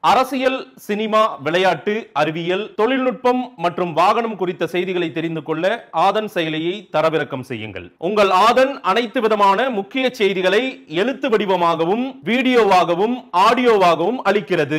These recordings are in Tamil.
அரசியல் சினிமா விளையாட்டு அறிவியல் தொழில்நுட்பம் மற்றும் வாகனம் குறித்த செய்திகளை தெரிந்து கொள்ள ஆதன் செயலியை தரவிறக்கம் செய்யுங்கள் உங்கள் ஆதன் அனைத்து விதமான முக்கிய செய்திகளை எழுத்து வடிவமாகவும் வீடியோவாகவும் ஆடியோவாகவும் அளிக்கிறது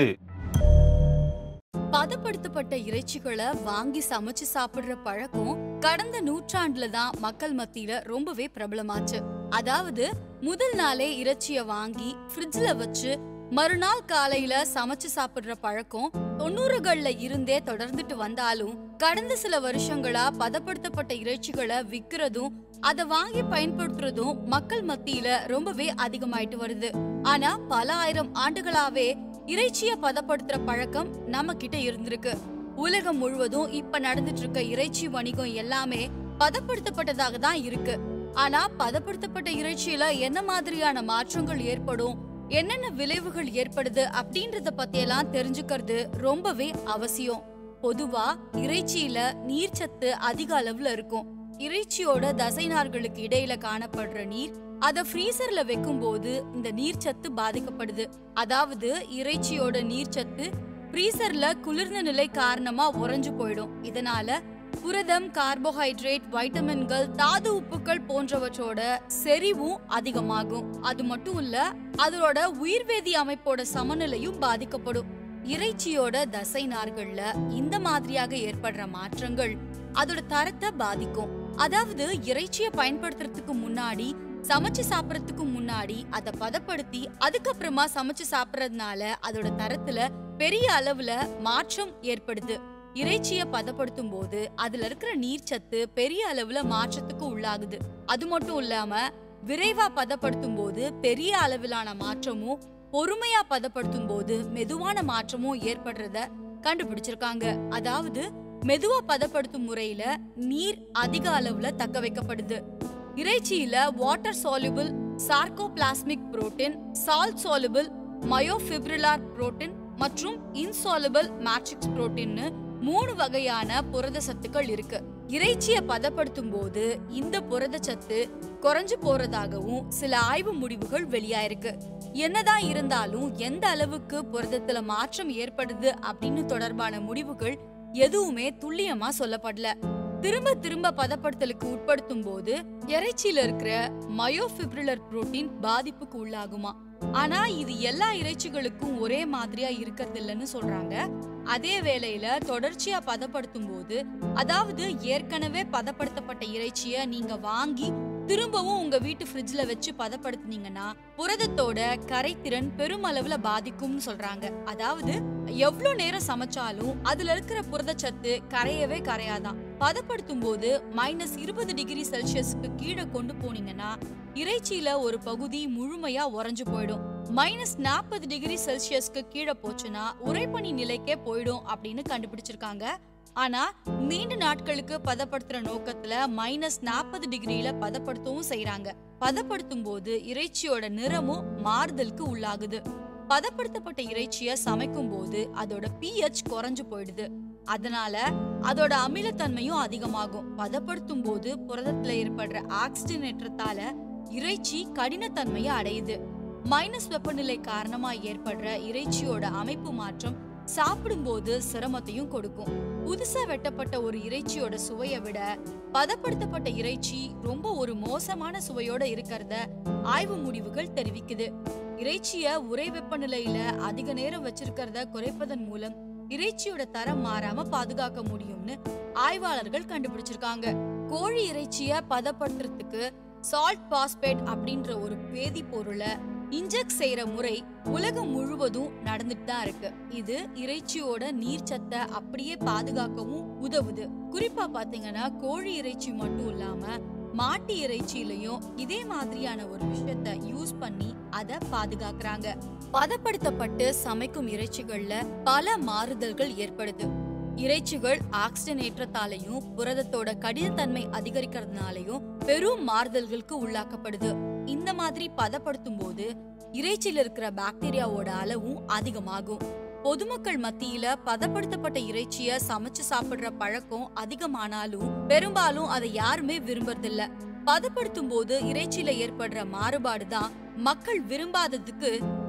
பதப்படுத்தப்பட்ட இறைச்சிகளை வாங்கி சமைச்சு சாப்பிடுற பழக்கம் கடந்த நூற்றாண்டுல தான் மக்கள் மத்தியில ரொம்பவே பிரபலமாச்சு அதாவது முதல் நாளே இறைச்சிய வாங்கி ஃப்ரிட்ஜ்ல வச்சு மறுநாள் காலையில சமைச்சு சாப்பிடுற பழக்கம் தொண்ணூறுகள்ல இருந்தே தொடர்ந்துட்டு வந்தாலும் கடந்த சில வருஷங்களா பதப்படுத்தப்பட்ட இறைச்சிகளை விக்கிறதும் அதை வாங்கி பயன்படுத்துறதும் மக்கள் மத்தியில ரொம்பவே அதிகமாயிட்டு வருது ஆனா பல ஆயிரம் ஆண்டுகளாவே இறைச்சிய பதப்படுத்துற பழக்கம் நம்ம கிட்ட இருந்திருக்கு உலகம் முழுவதும் இப்ப நடந்துட்டு இருக்க இறைச்சி வணிகம் எல்லாமே பதப்படுத்தப்பட்டதாக தான் இருக்கு ஆனா பதப்படுத்தப்பட்ட இறைச்சியில என்ன மாதிரியான மாற்றங்கள் ஏற்படும் என்னென்ன விளைவுகள் ஏற்படுது அப்படின்றத பத்தியெல்லாம் தெரிஞ்சுக்கிறது ரொம்பவே அவசியம் பொதுவா இறைச்சியில நீர்ச்சத்து அதிக அளவுல இருக்கும் இறைச்சியோட தசைநார்களுக்கு இடையில காணப்படுற நீர் அத ஃப்ரீசர்ல வைக்கும்போது இந்த நீர்ச்சத்து பாதிக்கப்படுது அதாவது இறைச்சியோட நீர்ச்சத்து ஃப்ரீசர்ல குளிர்ந்த நிலை காரணமா உறைஞ்சு போயிடும் இதனால புரதம் கார்போஹைட்ரேட் வைட்டமின்கள் தாது உப்புக்கள் போன்றவற்றோட செறிவும் அதிகமாகும் அது மட்டும் இல்ல அதோட உயிர்வேதி அமைப்போட சமநிலையும் பாதிக்கப்படும் இறைச்சியோட தசை நார்கள்ல இந்த மாதிரியாக ஏற்படுற மாற்றங்கள் அதோட தரத்தை பாதிக்கும் அதாவது இறைச்சிய பயன்படுத்துறதுக்கு முன்னாடி சமைச்சு சாப்பிடறதுக்கு முன்னாடி அதை பதப்படுத்தி அதுக்கப்புறமா சமைச்சு சாப்பிடறதுனால அதோட தரத்துல பெரிய அளவுல மாற்றம் ஏற்படுது இறைச்சிய பதப்படுத்தும் போது அதுல இருக்கிற நீர்ச்சத்து பெரிய அளவுல மாற்றத்துக்கு உள்ளாகுது அது மட்டும் இல்லாம விரைவா பதப்படுத்தும் போது பெரிய அளவிலான மாற்றமும் பொறுமையா பதப்படுத்தும் போது மெதுவான மாற்றமும் ஏற்படுறத கண்டுபிடிச்சிருக்காங்க அதாவது மெதுவா பதப்படுத்தும் முறையில நீர் அதிக அளவுல தக்க வைக்கப்படுது இறைச்சியில water soluble sarcoplasmic protein salt soluble myofibrillar protein மற்றும் இன்சாலுபிள் மேட்ரிக்ஸ் புரோட்டீன்னு மூணு வகையான புரத சத்துக்கள் இருக்கு இறைச்சிய பதப்படுத்தும் போது இந்த புரத சத்து குறைஞ்சு போறதாகவும் சில ஆய்வு முடிவுகள் வெளியாயிருக்கு என்னதான் இருந்தாலும் எந்த அளவுக்கு புரதத்துல மாற்றம் ஏற்படுது அப்படின்னு தொடர்பான முடிவுகள் எதுவுமே துல்லியமா சொல்லப்படல திரும்ப திரும்ப பதப்படுத்தலுக்கு உட்படுத்தும் போது இறைச்சியில இருக்கிற மயோஃபிப்ரிலர் புரோட்டீன் பாதிப்புக்கு உள்ளாகுமா ஆனா இது எல்லா இறைச்சிகளுக்கும் ஒரே மாதிரியா இருக்கிறது இல்லைன்னு சொல்றாங்க அதே வேளையில தொடர்ச்சியா பதப்படுத்தும் போது அதாவது ஏற்கனவே பதப்படுத்தப்பட்ட இறைச்சிய நீங்க வாங்கி திரும்பவும் உங்க வீட்டு ஃப்ரிட்ஜ்ல வச்சு பதப்படுத்துனீங்கன்னா புரதத்தோட கரைத்திறன் பெருமளவுல பாதிக்கும்னு சொல்றாங்க அதாவது எவ்வளவு நேரம் சமைச்சாலும் அதுல இருக்கிற புரதச்சத்து கரையவே கரையாதான் பதப்படுத்தும் போது மைனஸ் இருபது டிகிரி செல்சியஸ்க்கு கீழே கொண்டு போனீங்கன்னா இறைச்சியில ஒரு பகுதி முழுமையா உறைஞ்சு போயிடும் மைனஸ் நாற்பது டிகிரி செல்சியஸ்க்கு கீழே போச்சுன்னா உறைபனி நிலைக்கே போயிடும் அப்படின்னு கண்டுபிடிச்சிருக்காங்க ஆனா நீண்ட நாட்களுக்கு பதப்படுத்துற நோக்கத்துல மைனஸ் நாற்பது டிகிரியில பதப்படுத்தவும் செய்றாங்க பதப்படுத்தும் போது இறைச்சியோட நிறமும் மாறுதலுக்கு உள்ளாகுது பதப்படுத்தப்பட்ட இறைச்சிய சமைக்கும் போது அதோட pH குறைஞ்சு போயிடுது அதனால அதோட அமிலத்தன்மையும் அதிகமாகும் பதப்படுத்தும் போது புரதத்துல ஏற்படுற ஆக்சிஜனேற்றத்தால இறைச்சி கடினத்தன்மையை அடையுது மைனஸ் வெப்பநிலை காரணமா ஏற்படுற இறைச்சியோட அமைப்பு மாற்றம் சாப்பிடும்போது சிரமத்தையும் கொடுக்கும் புதுசா வெட்டப்பட்ட ஒரு இறைச்சியோட சுவையை விட பதப்படுத்தப்பட்ட இறைச்சி ரொம்ப ஒரு மோசமான சுவையோட இருக்கிறத ஆய்வு முடிவுகள் தெரிவிக்குது இறைச்சிய உறை வெப்பநிலையில அதிக நேரம் வச்சிருக்கிறத குறைப்பதன் மூலம் இறைச்சியோட தரம் மாறாம பாதுகாக்க முடியும்னு ஆய்வாளர்கள் கண்டுபிடிச்சிருக்காங்க கோழி இறைச்சிய பதப்படுத்துறதுக்கு சால்ட் பாஸ்பேட் அப்படின்ற ஒரு வேதிப்பொருளை இன்ஜெக்ட் செய்யற முறை உலகம் முழுவதும் நடந்துட்டு தான் இருக்கு இது இறைச்சியோட நீர்ச்சத்தை அப்படியே பாதுகாக்கவும் உதவுது குறிப்பா பாத்தீங்கன்னா கோழி இறைச்சி மட்டும் இல்லாம மாட்டு இறைச்சியிலையும் இதே மாதிரியான ஒரு விஷயத்த யூஸ் பண்ணி அத பாதுகாக்கறாங்க பதப்படுத்தப்பட்டு சமைக்கும் இறைச்சிகள்ல பல மாறுதல்கள் ஏற்படுது இறைச்சிகள் ஆக்சிஜனேற்றத்தாலையும் புரதத்தோட கடினத்தன்மை அதிகரிக்கிறதுனாலையும் பெரும் மாறுதல்களுக்கு உள்ளாக்கப்படுது இந்த மாதிரி பதப்படுத்தும் போது இறைச்சியில இருக்கிற பாக்டீரியாவோட அளவும் அதிகமாகும் பொதுமக்கள் மத்தியில பதப்படுத்தப்பட்ட இறைச்சிய சமைச்சு சாப்பிடுற பழக்கம் அதிகமானாலும் பெரும்பாலும் அதை யாருமே விரும்புறதில்ல பதப்படுத்தும் போது இறைச்சியில ஏற்படுற மாறுபாடு தான் மக்கள் விரும்பாததுக்கு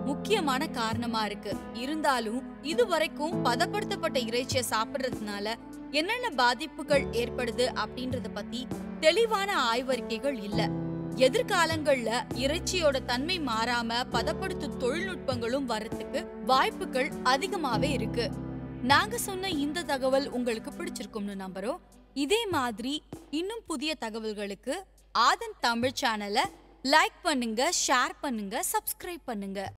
முக்கியமான காரணமா இருக்கு இருந்தாலும் இதுவரைக்கும் பதப்படுத்தப்பட்ட இறைச்சியை சாப்பிடுறதுனால என்னென்ன பாதிப்புகள் ஏற்படுது அப்படின்றத பத்தி தெளிவான ஆய்வறிக்கைகள் இல்ல எதிர்காலங்கள்ல இறைச்சியோட தன்மை மாறாம பதப்படுத்தும் தொழில்நுட்பங்களும் வரத்துக்கு வாய்ப்புகள் அதிகமாவே இருக்கு நாங்க சொன்ன இந்த தகவல் உங்களுக்கு பிடிச்சிருக்கும்னு நம்புறோம் இதே மாதிரி இன்னும் புதிய தகவல்களுக்கு ஆதன் தமிழ் சேனலை லைக் பண்ணுங்க ஷேர் பண்ணுங்க சப்ஸ்கிரைப் பண்ணுங்க